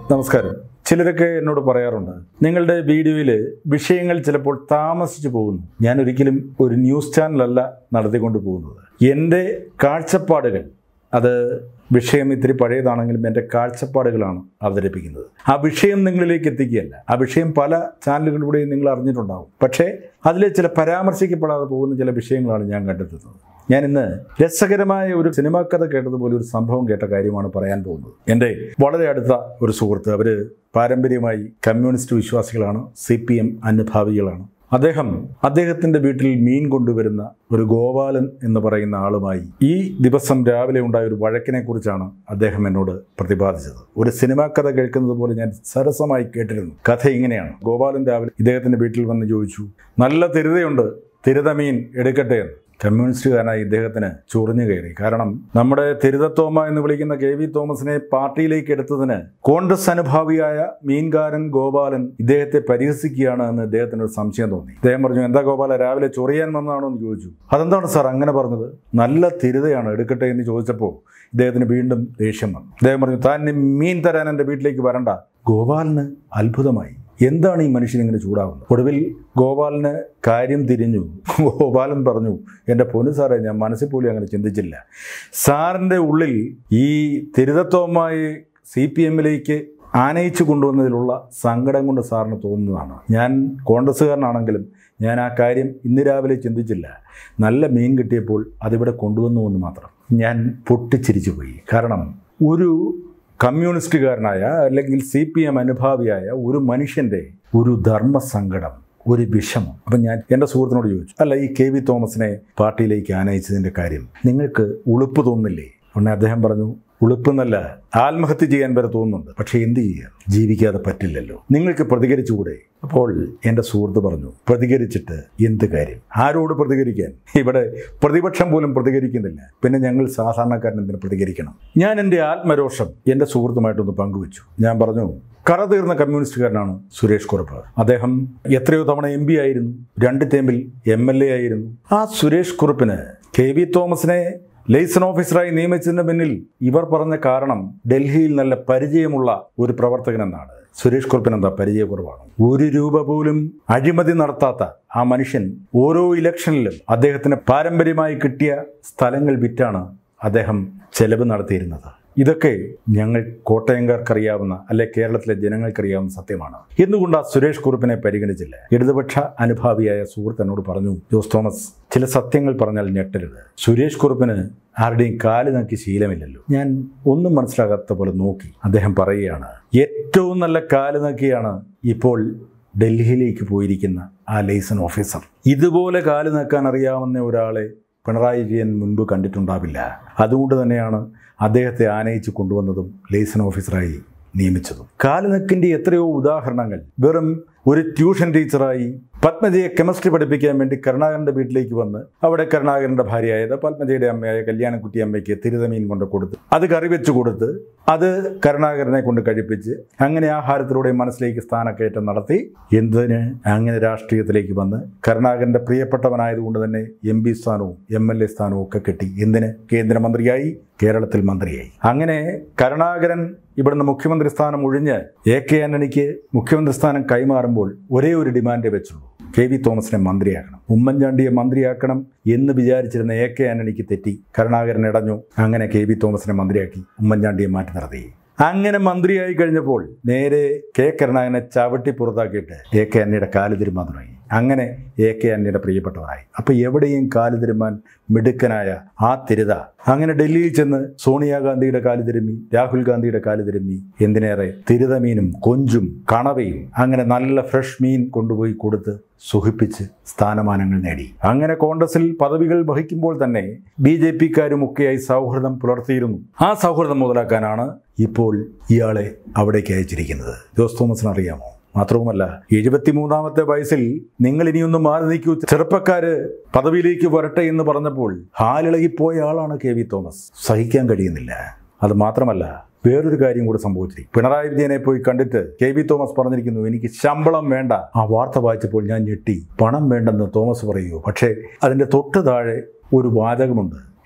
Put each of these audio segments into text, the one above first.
നമസ്കാരം ചിലരൊക്കെ എന്നോട് പറയാറുണ്ട് നിങ്ങളുടെ വീഡിയോയിൽ വിഷയങ്ങൾ ചിലപ്പോൾ താമസിച്ചു പോകുന്നു ഞാൻ ഒരിക്കലും ഒരു ന്യൂസ് ചാനലല്ല നടത്തിക്കൊണ്ട് പോകുന്നത് എൻ്റെ കാഴ്ചപ്പാടുകൾ അത് വിഷയം ഇത്തിരി പഴയതാണെങ്കിലും എൻ്റെ കാഴ്ചപ്പാടുകളാണ് അവതരിപ്പിക്കുന്നത് ആ വിഷയം നിങ്ങളിലേക്ക് എത്തിക്കുകയല്ല ആ വിഷയം പല ചാനലുകളിലൂടെയും നിങ്ങൾ അറിഞ്ഞിട്ടുണ്ടാവും പക്ഷേ അതിൽ ചില പരാമർശിക്കപ്പെടാതെ പോകുന്ന ചില വിഷയങ്ങളാണ് ഞാൻ കണ്ടെത്തുന്നത് ഞാൻ ഇന്ന് രസകരമായ ഒരു സിനിമാ കഥ കേട്ടതുപോലെ ഒരു സംഭവം കേട്ട കാര്യമാണ് പറയാൻ പോകുന്നത് എൻ്റെ വളരെ അടുത്ത ഒരു സുഹൃത്ത് അവർ പാരമ്പര്യമായി കമ്മ്യൂണിസ്റ്റ് വിശ്വാസികളാണ് സി പി എം അനുഭാവികളാണ് അദ്ദേഹം അദ്ദേഹത്തിൻ്റെ വീട്ടിൽ മീൻ കൊണ്ടുവരുന്ന ഒരു ഗോപാലൻ എന്ന് പറയുന്ന ആളുമായി ഈ ദിവസം രാവിലെ ഉണ്ടായ ഒരു വഴക്കിനെ കുറിച്ചാണ് അദ്ദേഹം എന്നോട് പ്രതിപാദിച്ചത് ഒരു സിനിമാ കഥ കേൾക്കുന്നത് പോലെ ഞാൻ സരസമായി കേട്ടിരുന്നു കഥ ഇങ്ങനെയാണ് ഗോപാലൻ രാവിലെ ഇദ്ദേഹത്തിൻ്റെ വീട്ടിൽ വന്ന് ചോദിച്ചു നല്ല തിരുതയുണ്ട് തിരുത മീൻ എടുക്കട്ടെ എന്ന് കമ്മ്യൂണിസ്റ്റുകാരനായി ഇദ്ദേഹത്തിന് ചൊറിഞ്ഞു കയറി കാരണം നമ്മുടെ തിരുതത്തോമ എന്ന് വിളിക്കുന്ന കെ വി തോമസിനെ പാർട്ടിയിലേക്ക് എടുത്തതിന് കോൺഗ്രസ് അനുഭാവിയായ മീൻകാരൻ ഗോപാലൻ ഇദ്ദേഹത്തെ പരിഹസിക്കുകയാണ് എന്ന് ഇദ്ദേഹത്തിന് ഒരു സംശയം തോന്നി ഇദ്ദേഹം പറഞ്ഞു എന്താ ഗോപാല രാവിലെ ചൊറിയാൻ വന്നതാണോ എന്ന് ചോദിച്ചു അതെന്താണ് സാർ അങ്ങനെ പറഞ്ഞത് നല്ല തിരുതയാണ് എടുക്കട്ടെ എന്ന് ചോദിച്ചപ്പോൾ ഇദ്ദേഹത്തിന് വീണ്ടും ദേഷ്യം വന്നു ഇദ്ദേഹം പറഞ്ഞു താൻ ഇനി മീൻ തരാൻ എൻ്റെ വീട്ടിലേക്ക് വരണ്ട ഗോപാലിന് അത്ഭുതമായി എന്താണ് ഈ മനുഷ്യൻ ഇങ്ങനെ ചൂടാവുന്നത് ഒടുവിൽ ഗോപാലിന് കാര്യം തിരിഞ്ഞു ഗോപാലൻ പറഞ്ഞു എൻ്റെ പൊന്നു സാറേ ഞാൻ മനസ്സിൽ പോലും അങ്ങനെ ചിന്തിച്ചില്ല സാറിൻ്റെ ഉള്ളിൽ ഈ തിരുതത്വമായി സി പി എമ്മിലേക്ക് ആനയിച്ചു കൊണ്ടുവന്നതിലുള്ള സങ്കടം കൊണ്ട് സാറിന് തോന്നുന്നതാണ് ഞാൻ കോൺഗ്രസ്സുകാരനാണെങ്കിലും ഞാൻ ആ കാര്യം ഇന്ന് രാവിലെ ചിന്തിച്ചില്ല നല്ല മീൻ കിട്ടിയപ്പോൾ അതിവിടെ കൊണ്ടുവന്നു എന്ന് മാത്രം ഞാൻ പൊട്ടിച്ചിരിച്ചു പോയി കാരണം ഒരു കമ്മ്യൂണിസ്റ്റുകാരനായ അല്ലെങ്കിൽ സി പി എം അനുഭാവിയായ ഒരു മനുഷ്യൻ്റെ ഒരു ധർമ്മസങ്കടം ഒരു വിഷമം അപ്പം ഞാൻ എൻ്റെ സുഹൃത്തിനോട് ചോദിച്ചു അല്ല ഈ കെ വി തോമസിനെ പാർട്ടിയിലേക്ക് ആനയിച്ചതിൻ്റെ കാര്യം നിങ്ങൾക്ക് ഉളുപ്പ് തോന്നില്ലേ ഉടനെ അദ്ദേഹം പറഞ്ഞു ഉളുപ്പെന്നല്ല ആത്മഹത്യ ചെയ്യാൻ വരെ തോന്നുന്നുണ്ട് പക്ഷേ എന്ത് ചെയ്യാം ജീവിക്കാതെ പറ്റില്ലല്ലോ നിങ്ങൾക്ക് പ്രതികരിച്ചുകൂടെ അപ്പോൾ എൻ്റെ സുഹൃത്ത് പറഞ്ഞു പ്രതികരിച്ചിട്ട് എന്ത് കാര്യം ആരോട് പ്രതികരിക്കാൻ ഇവിടെ പ്രതിപക്ഷം പോലും പ്രതികരിക്കുന്നില്ല പിന്നെ ഞങ്ങൾ സാധാരണക്കാരൻ എന്തിനു പ്രതികരിക്കണം ഞാൻ എൻ്റെ ആത്മരോഷം എൻ്റെ സുഹൃത്തുമായിട്ടൊന്ന് പങ്കുവച്ചു ഞാൻ പറഞ്ഞു കറ തീർന്ന കമ്മ്യൂണിസ്റ്റുകാരനാണ് സുരേഷ് കുറുപ്പ് അദ്ദേഹം എത്രയോ തവണ എം പി ആയിരുന്നു രണ്ട് ടേമിൽ എം എൽ എ ആയിരുന്നു ആ സുരേഷ് കുറുപ്പിന് കെ വി തോമസിനെ ലൈസൺ ഓഫീസറായി നിയമിച്ചതിന് പിന്നിൽ ഇവർ പറഞ്ഞ കാരണം ഡൽഹിയിൽ നല്ല പരിചയമുള്ള ഒരു പ്രവർത്തകനെന്നാണ് സുരേഷ് കുറുപ്പിന് എന്താ പരിചയക്കുറവാണ് ഒരു രൂപ പോലും അഴിമതി നടത്താത്ത ആ മനുഷ്യൻ ഓരോ ഇലക്ഷനിലും അദ്ദേഹത്തിന് പാരമ്പര്യമായി കിട്ടിയ സ്ഥലങ്ങൾ വിറ്റാണ് അദ്ദേഹം ചെലവ് നടത്തിയിരുന്നത് ഇതൊക്കെ ഞങ്ങൾ കോട്ടയംകാർക്കറിയാവുന്ന അല്ലെ കേരളത്തിലെ ജനങ്ങൾക്കറിയാവുന്ന സത്യമാണ് എന്തുകൊണ്ട് ആ സുരേഷ് കുറുപ്പിനെ പരിഗണിച്ചില്ല ഇടതുപക്ഷ അനുഭാവിയായ സുഹൃത്ത് എന്നോട് പറഞ്ഞു ജോസ് തോമസ് ചില സത്യങ്ങൾ പറഞ്ഞാൽ ഞെട്ടരുത് സുരേഷ് കുറുപ്പിന് ആരുടെയും കാല് നോക്കി ശീലമില്ലല്ലോ ഞാൻ ഒന്നും മനസ്സിലാകാത്ത പോലെ നോക്കി അദ്ദേഹം പറയുകയാണ് ഏറ്റവും നല്ല കാല് നോക്കിയാണ് ഇപ്പോൾ ഡൽഹിയിലേക്ക് പോയിരിക്കുന്ന ആ ലൈസൺ ഓഫീസർ ഇതുപോലെ കാല് നോക്കാൻ അറിയാവുന്ന ഒരാളെ പിണറായി വിജയൻ മുൻപ് കണ്ടിട്ടുണ്ടാവില്ല അതുകൊണ്ട് തന്നെയാണ് അദ്ദേഹത്തെ ആനയിച്ച് കൊണ്ടുവന്നതും ലൈസൺ ഓഫീസറായി നിയമിച്ചതും കാലുനക്കിൻ്റെ എത്രയോ ഉദാഹരണങ്ങൾ വെറും ഒരു ട്യൂഷൻ ടീച്ചറായി പത്മജയെ കെമിസ്ട്രി പഠിപ്പിക്കാൻ വേണ്ടി കരുണാകരൻ്റെ വീട്ടിലേക്ക് വന്ന് അവിടെ കരുണാകരൻ്റെ ഭാര്യയായത് പത്മജയുടെ അമ്മയായ കല്യാണക്കുട്ടി അമ്മയ്ക്ക് തിരുതമീൻ കൊണ്ട് കൊടുത്ത് അത് കറി വെച്ച് കൊടുത്ത് അത് കരുണാകരനെ കൊണ്ട് കഴിപ്പിച്ച് അങ്ങനെ ആഹാരത്തിലൂടെ മനസ്സിലേക്ക് സ്ഥാനക്കയറ്റം നടത്തി എന്തിന് അങ്ങനെ രാഷ്ട്രീയത്തിലേക്ക് വന്ന് കരുണാകരൻ്റെ പ്രിയപ്പെട്ടവനായതുകൊണ്ട് തന്നെ എം പി സ്ഥാനവും എം എൽ എ സ്ഥാനവും ഒക്കെ കിട്ടി എന്തിന് കേന്ദ്രമന്ത്രിയായി കേരളത്തിൽ മന്ത്രിയായി അങ്ങനെ കരുണാകരൻ ഇവിടുന്ന് മുഖ്യമന്ത്രി സ്ഥാനം ഒഴിഞ്ഞ് എ കെ ആന്റണിക്ക് മുഖ്യമന്ത്രി സ്ഥാനം കൈമാറുമ്പോൾ ഒരേ ഒരു ഡിമാൻഡേ വെച്ചുള്ളൂ കെ വി തോമസിനെ മന്ത്രിയാക്കണം ഉമ്മൻചാണ്ടിയെ മന്ത്രിയാക്കണം എന്ന് വിചാരിച്ചിരുന്ന എ കെ ആന്റണിക്ക് തെറ്റി കരുണാകരൻ ഇടഞ്ഞു അങ്ങനെ കെ വി തോമസിനെ മന്ത്രിയാക്കി ഉമ്മൻചാണ്ടിയെ മാറ്റി നിർത്തി അങ്ങനെ മന്ത്രിയായി കഴിഞ്ഞപ്പോൾ നേരെ കെ കരുണാകരനെ ചവിട്ടി പുറത്താക്കിയിട്ട് എ കെ ആന്റണിയുടെ കാല് തിരുമാൻ തുടങ്ങി അങ്ങനെ എ കെ ആന്റണിയുടെ പ്രിയപ്പെട്ടവരായി അപ്പോൾ എവിടെയും കാല് തിരുമാൻ മിടുക്കനായ ആ തിരുത അങ്ങനെ ഡൽഹിയിൽ ചെന്ന് സോണിയാഗാന്ധിയുടെ കാല് തിരുമ്മി രാഹുൽ ഗാന്ധിയുടെ കാല് തിരുമ്മി എന്തിനേറെ തിരുതമീനും കൊഞ്ചും കണവയും അങ്ങനെ നല്ല ഫ്രഷ് മീൻ കൊണ്ടുപോയി കൊടുത്ത് സുഖിപ്പിച്ച് സ്ഥാനമാനങ്ങൾ നേടി അങ്ങനെ കോൺഗ്രസിൽ പദവികൾ വഹിക്കുമ്പോൾ തന്നെ ബി ജെ പിക്കാരും ഒക്കെയായി സൗഹൃദം പുലർത്തിയിരുന്നു ആ സൗഹൃദം മുതലാക്കാനാണ് ഇപ്പോൾ ഇയാളെ അവിടേക്ക് അയച്ചിരിക്കുന്നത് ജോസ് തോമസിന് അറിയാമോ മാത്രവുമല്ല എഴുപത്തിമൂന്നാമത്തെ വയസ്സിൽ നിങ്ങൾ ഇനിയൊന്ന് മാറി നിൽക്കൂ ചെറുപ്പക്കാര് പദവിയിലേക്ക് വരട്ടെ എന്ന് പറഞ്ഞപ്പോൾ ഹാലിളകിപ്പോയ ആളാണ് കെ വി തോമസ് സഹിക്കാൻ കഴിയുന്നില്ല അത് മാത്രമല്ല വേറൊരു കാര്യം കൂടെ സംഭവിച്ചിരിക്കും പിണറായി വിജയനെ പോയി കണ്ടിട്ട് കെ വി തോമസ് പറഞ്ഞിരിക്കുന്നു എനിക്ക് ശമ്പളം വേണ്ട ആ വാർത്ത വായിച്ചപ്പോൾ ഞാൻ ഞെട്ടി പണം വേണ്ടെന്ന് തോമസ് പറയുമോ പക്ഷേ അതിൻ്റെ തൊട്ട് താഴെ ഒരു വാചകമുണ്ട്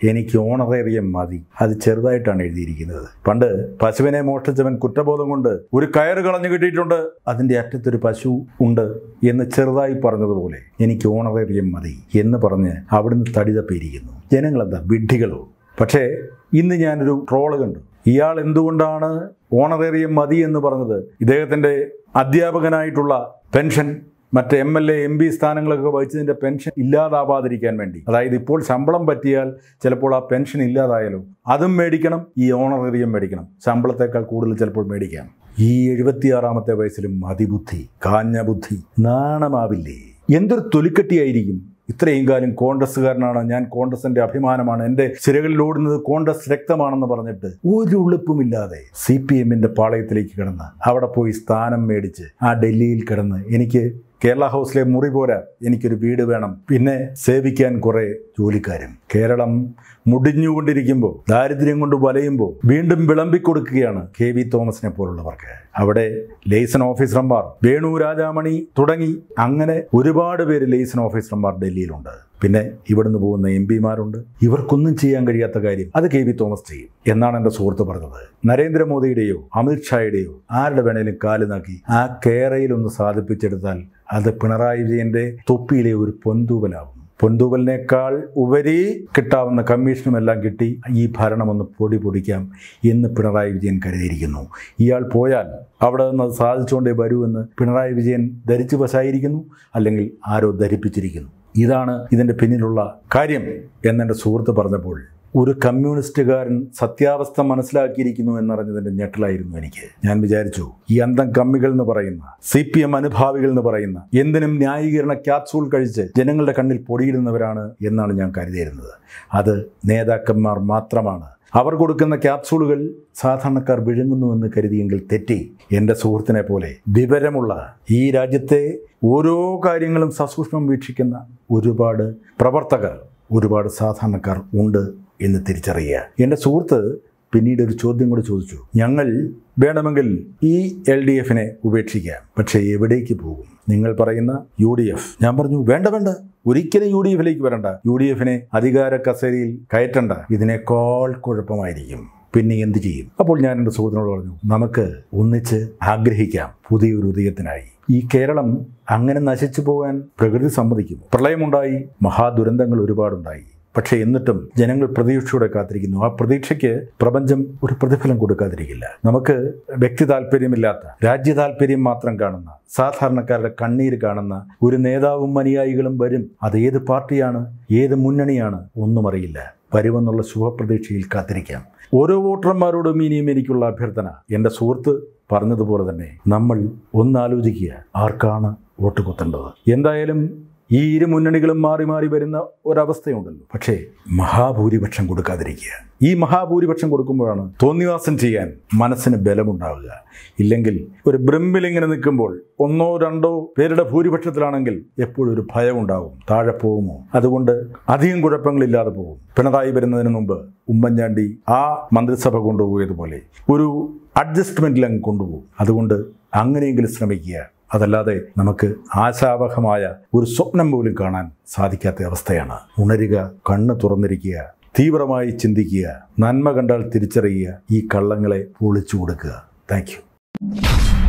എനിക്ക് ഓണറേറിയം മതി അത് ചെറുതായിട്ടാണ് എഴുതിയിരിക്കുന്നത് പണ്ട് പശുവിനെ മോഷ്ടിച്ചവൻ കുറ്റബോധം കൊണ്ട് ഒരു കയറ് കളഞ്ഞു കിട്ടിയിട്ടുണ്ട് അതിൻ്റെ അറ്റത്തൊരു പശു ഉണ്ട് എന്ന് ചെറുതായി പറഞ്ഞതുപോലെ എനിക്ക് ഓണറേറിയം മതി എന്ന് പറഞ്ഞ് അവിടുന്ന് തടി തപ്പിയിരിക്കുന്നു ജനങ്ങളെന്താ വിഡ്ഢികളോ പക്ഷേ ഇന്ന് ഞാനൊരു ട്രോള് കണ്ടു ഇയാൾ എന്തുകൊണ്ടാണ് ഓണറേറിയം മതി എന്ന് പറഞ്ഞത് ഇദ്ദേഹത്തിൻ്റെ അധ്യാപകനായിട്ടുള്ള പെൻഷൻ മറ്റ് M L A M P സ്ഥാനങ്ങളൊക്കെ വഹിച്ചതിൻ്റെ പെൻഷൻ ഇല്ലാതാവാതിരിക്കാൻ വേണ്ടി അതായത് ഇപ്പോൾ ശമ്പളം പറ്റിയാൽ ചിലപ്പോൾ ആ പെൻഷൻ ഇല്ലാതായാലോ അതും മേടിക്കണം ഈ ഓണറേറിയം മേടിക്കണം ശമ്പളത്തേക്കാൾ കൂടുതൽ ചിലപ്പോൾ മേടിക്കാം ഈ എഴുപത്തിയാറാമത്തെ വയസ്സിലും മതിബുദ്ധി കാഞ്ഞ ബുദ്ധി നാണമാവില്ലേ എന്തൊരു തൊലിക്കെട്ടിയായിരിക്കും ഇത്രയും കാലം കോൺഗ്രസ്സുകാരനാണ് ഞാൻ കോൺഗ്രസിന്റെ അഭിമാനമാണ് എൻ്റെ സിരകളിൽ ഓടുന്നത് കോൺഗ്രസ് രക്തമാണെന്ന് പറഞ്ഞിട്ട് ഒരു ഉളുപ്പുമില്ലാതെ സി പി എമ്മിൻ്റെ പാളയത്തിലേക്ക് കിടന്ന് അവിടെ പോയി സ്ഥാനം മേടിച്ച് ആ ഡൽഹിയിൽ കിടന്ന് എനിക്ക് കേരള ഹൗസിലെ മുറി പോരാ എനിക്കൊരു വീട് വേണം പിന്നെ സേവിക്കാൻ കുറേ ജോലിക്കാരും കേരളം മുടിഞ്ഞുകൊണ്ടിരിക്കുമ്പോൾ ദാരിദ്ര്യം കൊണ്ട് വലയുമ്പോൾ വീണ്ടും വിളമ്പിക്കൊടുക്കുകയാണ് കെ വി തോമസിനെ പോലുള്ളവർക്ക് അവിടെ ലേസൺ ഓഫീസർമാർ വേണു രാജാമണി തുടങ്ങി അങ്ങനെ ഒരുപാട് പേര് ലേസൺ ഓഫീസർമാർ ഡൽഹിയിലുണ്ട് പിന്നെ ഇവിടുന്ന് പോകുന്ന എം പിമാരുണ്ട് ഇവർക്കൊന്നും ചെയ്യാൻ കഴിയാത്ത കാര്യം അത് കെ വി തോമസ് ചെയ്യും എന്നാണ് എൻ്റെ സുഹൃത്ത് പറഞ്ഞത് നരേന്ദ്രമോദിയുടെയോ അമിത്ഷായുടെയോ ആരുടെ വേണേലും കാല് നാക്കി ആ കേരയിൽ ഒന്ന് സാധിപ്പിച്ചെടുത്താൽ അത് പിണറായി വിജയന്റെ തൊപ്പിയിലെ ഒരു പൊന്തൂവലാവും പൊന്തൂവലിനേക്കാൾ ഉപരി കിട്ടാവുന്ന കമ്മീഷനും എല്ലാം കിട്ടി ഈ ഭരണം ഒന്ന് പൊടി പൊടിക്കാം എന്ന് പിണറായി വിജയൻ കരുതിയിരിക്കുന്നു ഇയാൾ പോയാൽ അവിടെ നിന്ന് അത് സാധിച്ചുകൊണ്ടേ വരൂ എന്ന് പിണറായി വിജയൻ ധരിച്ചു വശായിരിക്കുന്നു അല്ലെങ്കിൽ ആരോ ധരിപ്പിച്ചിരിക്കുന്നു ഇതാണ് ഇതിൻ്റെ പിന്നിലുള്ള കാര്യം എന്നെൻ്റെ സുഹൃത്ത് പറഞ്ഞപ്പോൾ ഒരു കമ്മ്യൂണിസ്റ്റുകാരൻ സത്യാവസ്ഥ മനസ്സിലാക്കിയിരിക്കുന്നു എന്നറിഞ്ഞതിൻ്റെ ഞെട്ടലായിരുന്നു എനിക്ക് ഞാൻ വിചാരിച്ചു ഈ അന്തം കമ്മികൾ എന്ന് പറയുന്ന സി പി എം അനുഭാവികൾ എന്ന് പറയുന്ന എന്തിനും ന്യായീകരണ ക്യാപ്സൂൾ കഴിച്ച് ജനങ്ങളുടെ കണ്ണിൽ പൊടിയിടുന്നവരാണ് എന്നാണ് ഞാൻ കരുതിയിരുന്നത് അത് നേതാക്കന്മാർ മാത്രമാണ് അവർ കൊടുക്കുന്ന ക്യാപ്സൂളുകൾ സാധാരണക്കാർ വിഴുങ്ങുന്നുവെന്ന് കരുതിയെങ്കിൽ തെറ്റി എൻ്റെ സുഹൃത്തിനെ പോലെ വിവരമുള്ള ഈ രാജ്യത്തെ ഓരോ കാര്യങ്ങളും സസൂക്ഷ്മം വീക്ഷിക്കുന്ന ഒരുപാട് പ്രവർത്തകർ ഒരുപാട് സാധാരണക്കാർ ഉണ്ട് എന്ന് തിരിച്ചറിയുക എൻ്റെ സുഹൃത്ത് പിന്നീട് ഒരു ചോദ്യം കൂടി ചോദിച്ചു ഞങ്ങൾ വേണമെങ്കിൽ ഈ എൽ ഡി എഫിനെ ഉപേക്ഷിക്കാം പക്ഷേ എവിടേക്ക് പോകും നിങ്ങൾ പറയുന്ന യു ഡി എഫ് ഞാൻ പറഞ്ഞു വേണ്ട വേണ്ട ഒരിക്കലും യു ഡി എഫിലേക്ക് വരണ്ട യു ഡി എഫിനെ അധികാര കസേരയിൽ കയറ്റണ്ട ഇതിനേക്കാൾ കുഴപ്പമായിരിക്കും പിന്നെ എന്ത് ചെയ്യും അപ്പോൾ ഞാൻ എൻ്റെ സുഹൃത്തിനോട് പറഞ്ഞു നമുക്ക് ഒന്നിച്ച് ആഗ്രഹിക്കാം പുതിയൊരു ഉദയത്തിനായി ഈ കേരളം അങ്ങനെ നശിച്ചു പോകാൻ പ്രകൃതി സമ്മതിക്കുന്നു പ്രളയമുണ്ടായി മഹാദുരന്തങ്ങൾ ഒരുപാടുണ്ടായി പക്ഷേ എന്നിട്ടും ജനങ്ങൾ പ്രതീക്ഷയോടെ കാത്തിരിക്കുന്നു ആ പ്രതീക്ഷയ്ക്ക് പ്രപഞ്ചം ഒരു പ്രതിഫലം കൊടുക്കാതിരിക്കില്ല നമുക്ക് വ്യക്തി താല്പര്യമില്ലാത്ത രാജ്യ താല്പര്യം മാത്രം കാണുന്ന സാധാരണക്കാരുടെ കണ്ണീര് കാണുന്ന ഒരു നേതാവും അനുയായികളും വരും അത് ഏത് പാർട്ടിയാണ് ഏത് മുന്നണിയാണ് ഒന്നും അറിയില്ല വരുമെന്നുള്ള ശുഭപ്രതീക്ഷയിൽ കാത്തിരിക്കാം ഓരോ വോട്ടർമാരോടും ഇനിയും എനിക്കുള്ള അഭ്യർത്ഥന എൻ്റെ സുഹൃത്ത് പറഞ്ഞതുപോലെ തന്നെ നമ്മൾ ഒന്നാലോചിക്കുക ആർക്കാണ് വോട്ട് കുത്തേണ്ടത് എന്തായാലും ഈ ഇരു മുന്നണികളും മാറി മാറി വരുന്ന ഒരവസ്ഥയുണ്ടല്ലോ പക്ഷേ മഹാഭൂരിപക്ഷം കൊടുക്കാതിരിക്കുക ഈ മഹാഭൂരിപക്ഷം കൊടുക്കുമ്പോഴാണ് തോന്നിവാസം ചെയ്യാൻ മനസ്സിന് ബലമുണ്ടാവുക ഇല്ലെങ്കിൽ ഒരു ബ്രമ്പിലിങ്ങനെ നിൽക്കുമ്പോൾ ഒന്നോ രണ്ടോ പേരുടെ ഭൂരിപക്ഷത്തിലാണെങ്കിൽ എപ്പോഴും ഒരു ഭയം ഉണ്ടാവും താഴെ പോകുമോ അതുകൊണ്ട് അധികം കുഴപ്പങ്ങളില്ലാതെ പോകും പിണറായി വരുന്നതിന് മുമ്പ് ഉമ്മൻചാണ്ടി ആ മന്ത്രിസഭ കൊണ്ടുപോയതുപോലെ ഒരു അഡ്ജസ്റ്റ്മെൻറ്റിൽ അങ്ങ് കൊണ്ടുപോകും അതുകൊണ്ട് അങ്ങനെയെങ്കിലും ശ്രമിക്കുക അതല്ലാതെ നമുക്ക് ആശാവഹമായ ഒരു സ്വപ്നം പോലും കാണാൻ സാധിക്കാത്ത അവസ്ഥയാണ് ഉണരുക കണ്ണ് തുറന്നിരിക്കുക തീവ്രമായി ചിന്തിക്കുക നന്മ കണ്ടാൽ തിരിച്ചറിയുക ഈ കള്ളങ്ങളെ പൊളിച്ചു കൊടുക്കുക താങ്ക്